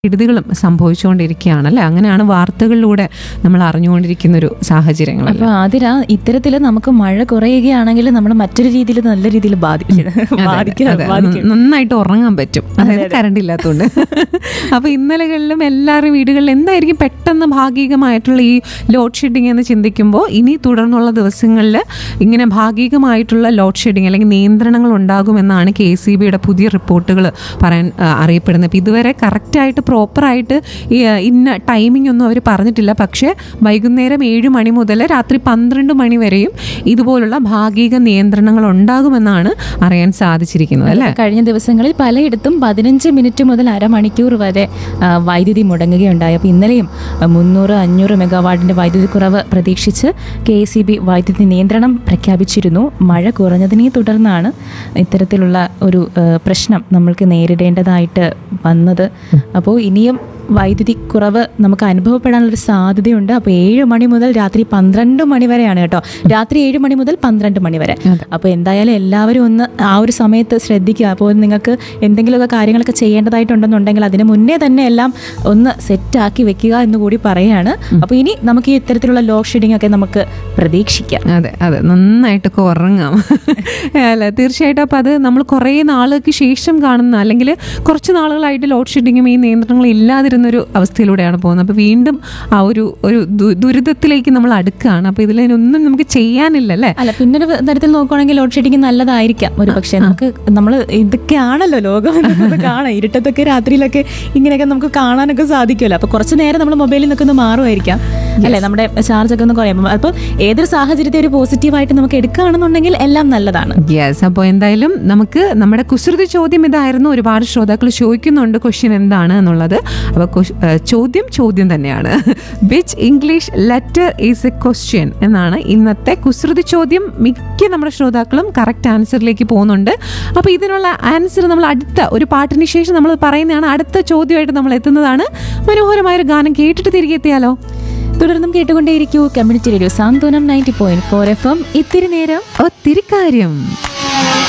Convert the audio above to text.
കെടുതികളും സംഭവിച്ചുകൊണ്ടിരിക്കുകയാണ് അല്ലേ അങ്ങനെയാണ് വാർത്തകളിലൂടെ നമ്മൾ അറിഞ്ഞുകൊണ്ടിരിക്കുന്ന ഒരു സാഹചര്യങ്ങളല്ല അപ്പൊ ആതിര ഇത്തരത്തില് നമുക്ക് മഴ കുറയുകയാണെങ്കിൽ നമ്മൾ മറ്റൊരു രീതിയിൽ നല്ല രീതിയിൽ ബാധിക്കും ബാധിക്കും അതെ, ബാധിക്കും നന്നായിട്ട് ഉറങ്ങാൻ പറ്റും അതായത് കറണ്ട് ഇല്ലാത്തതുകൊണ്ട് അപ്പൊ ഇന്നലകളിലും എല്ലാവരും വീടുകളിൽ എന്തായിരിക്കും പെട്ടെന്ന് ഭാഗികമായിട്ടുള്ള ഈ ലോഡ് ഷെഡിങ് എന്ന് ചിന്തിക്കുമ്പോൾ ഇനി തുടർന്നുള്ള ദിവസങ്ങളിൽ ഇങ്ങനെ ഭാഗികമായിട്ടുള്ള ലോഡ് ഷെഡിങ് അല്ലെങ്കിൽ നിയന്ത്രണങ്ങൾ ഉണ്ടാകുമെന്നാണ് കെ സി ബിയുടെ പുതിയ റിപ്പോർട്ടുകൾ പറയാൻ ആ, അറിയപ്പെടുന്നത് അപ്പം ഇതുവരെ കറക്റ്റായിട്ട് പ്രോപ്പറായിട്ട് ഈ ആ, ഇന്ന ടൈമിംഗ് ഒന്നും അവർ പറഞ്ഞിട്ടില്ല പക്ഷേ വൈകുന്നേരം ഏഴ് മണി മുതൽ രാത്രി പന്ത്രണ്ട് മണി വരെയും ഇതുപോലുള്ള ഭാഗിക നിയന്ത്രണങ്ങൾ ഉണ്ടാകുമെന്നാണ് അറിയാൻ സാധിച്ചിരിക്കുന്നത് അല്ലേ കഴിഞ്ഞ ദിവസങ്ങളിൽ പലയിടത്തും പതിനഞ്ച് മിനിറ്റ് മുതൽ അരമണിക്കൂർ വരെ ആ, വൈദ്യുതി മുടങ്ങുകയുണ്ടായി അപ്പോൾ ഇന്നലെയും ആ, മുന്നൂറ് അഞ്ഞൂറ് മെഗാവാട്ടിന്റെ വൈദ്യുതി കുറവ് പ്രതീക്ഷിച്ച് കെ സി ബി വൈദ്യുതി നിയന്ത്രണം പ്രഖ്യാപിച്ചിരുന്നു മഴ കുറഞ്ഞതിനെ തുടർന്നാണ് ഇത്തരത്തിലുള്ള ഒരു ആ, പ്രശ്നം നമ്മൾക്ക് നേരിടേണ്ടതായിട്ട് വന്നത് അപ്പോൾ ഇനിയും വൈദ്യുതി കുറവ് നമുക്ക് അനുഭവപ്പെടാനുള്ള സാധ്യതയുണ്ട് അപ്പോൾ ഏഴ് മണി മുതൽ രാത്രി പന്ത്രണ്ട് മണി വരെയാണ് കേട്ടോ രാത്രി ഏഴ് മണി മുതൽ പന്ത്രണ്ട് മണി വരെ അപ്പോൾ എന്തായാലും എല്ലാവരും ഒന്ന് ആ ഒരു സമയത്ത് ശ്രദ്ധിക്കുക അപ്പോൾ നിങ്ങൾക്ക് എന്തെങ്കിലുമൊക്കെ കാര്യങ്ങളൊക്കെ ചെയ്യേണ്ടതായിട്ടുണ്ടെന്നുണ്ടെങ്കിൽ അതിന് മുന്നേ തന്നെ എല്ലാം ഒന്ന് സെറ്റാക്കി വെക്കുക എന്ന് കൂടി പറയുകയാണ് അപ്പോൾ ഇനി നമുക്ക് ഈ ഇത്തരത്തിലുള്ള ലോഡ് ഷെഡിംഗ് ഒക്കെ നമുക്ക് പ്രതീക്ഷിക്കാം അതെ അതെ നന്നായിട്ടൊക്കെ ഉറങ്ങാം അല്ല തീർച്ചയായിട്ടും അപ്പം അത് നമ്മൾ കുറേ നാളുകൾക്ക് ശേഷം കാണുന്ന അല്ലെങ്കിൽ കുറച്ച് നാളുകളായിട്ട് ലോഡ് ഷെഡിങ്ങും ഈ നിയന്ത്രണങ്ങളും ഇല്ലാതിരുന്നൊരു അവസ്ഥയിലൂടെയാണ് പോകുന്നത് അപ്പോൾ വീണ്ടും ആ ഒരു ഒരു ദു- ദുരിതത്തിലേക്ക് നമ്മൾ അടുക്കുകയാണ് അപ്പോൾ ഇതിലൊന്നും നമുക്ക് ചെയ്യാനില്ല അല്ലേ അല്ല പിന്നൊരു തരത്തിൽ നോക്കുവാണെങ്കിൽ ലോഡ് ഷെഡിങ് നല്ലതായിരിക്കാം ഒരു പക്ഷേ നമുക്ക് നമ്മൾ ഇതൊക്കെയാണല്ലോ ലോകം എന്നത് കാണാം ഇരുട്ടത്തൊക്കെ രാത്രിയിലൊക്കെ ഇങ്ങനെയൊക്കെ നമുക്ക് കാണാനൊക്കെ സാധിക്കുമല്ലോ അപ്പൊ കുറച്ച് നേരം നമ്മൾ മൊബൈലിൽ നിന്നൊക്കെ ഒന്ന് മാറുമായിരിക്കാം അല്ലേ നമ്മുടെ ചാർജ് ഒക്കെ ഒന്ന് കുറയും അപ്പോൾ ഏതൊരു സാഹചര്യത്തെ ഒരു പോസിറ്റീവായിട്ട് നമുക്ക് എടുക്കുകയാണെന്നുണ്ടെങ്കിൽ എല്ലാം നല്ലതാണ് യെസ് അപ്പോൾ എന്തായാലും നമുക്ക് നമ്മുടെ കുസൃതി ചോദ്യം ഇതായിരുന്നു ഒരുപാട് ശ്രോതാക്കൾ ചോദിക്കുന്നുണ്ട് ക്വസ്റ്റ്യൻ എന്താണ് എന്നുള്ളത് അപ്പോൾ ക്വ- ഏഹ് ചോദ്യം ചോദ്യം തന്നെയാണ് which English letter is a question എന്നാണ് ഇന്നത്തെ കുസൃതി ചോദ്യം മിക്ക നമ്മുടെ ശ്രോതാക്കളും കറക്റ്റ് ആൻസറിലേക്ക് പോകുന്നുണ്ട് അപ്പോൾ ഇതിനുള്ള ആൻസർ നമ്മൾ അടുത്ത ഒരു പാട്ടിന് ശേഷം നമ്മൾ പറയുന്നതാണ് അടുത്ത ചോദ്യമായിട്ട് നമ്മൾ എത്തുന്നതാണ് മനോഹരമായ ഒരു ഗാനം കേട്ടിട്ട് തിരികെ എത്തിയാലോ തുടർന്നും കേട്ടുകൊണ്ടേയിരിക്കൂ community radio Santhwanam ninety point four F M ഇത്തിരി നേരം ഒത്തിരി കാര്യം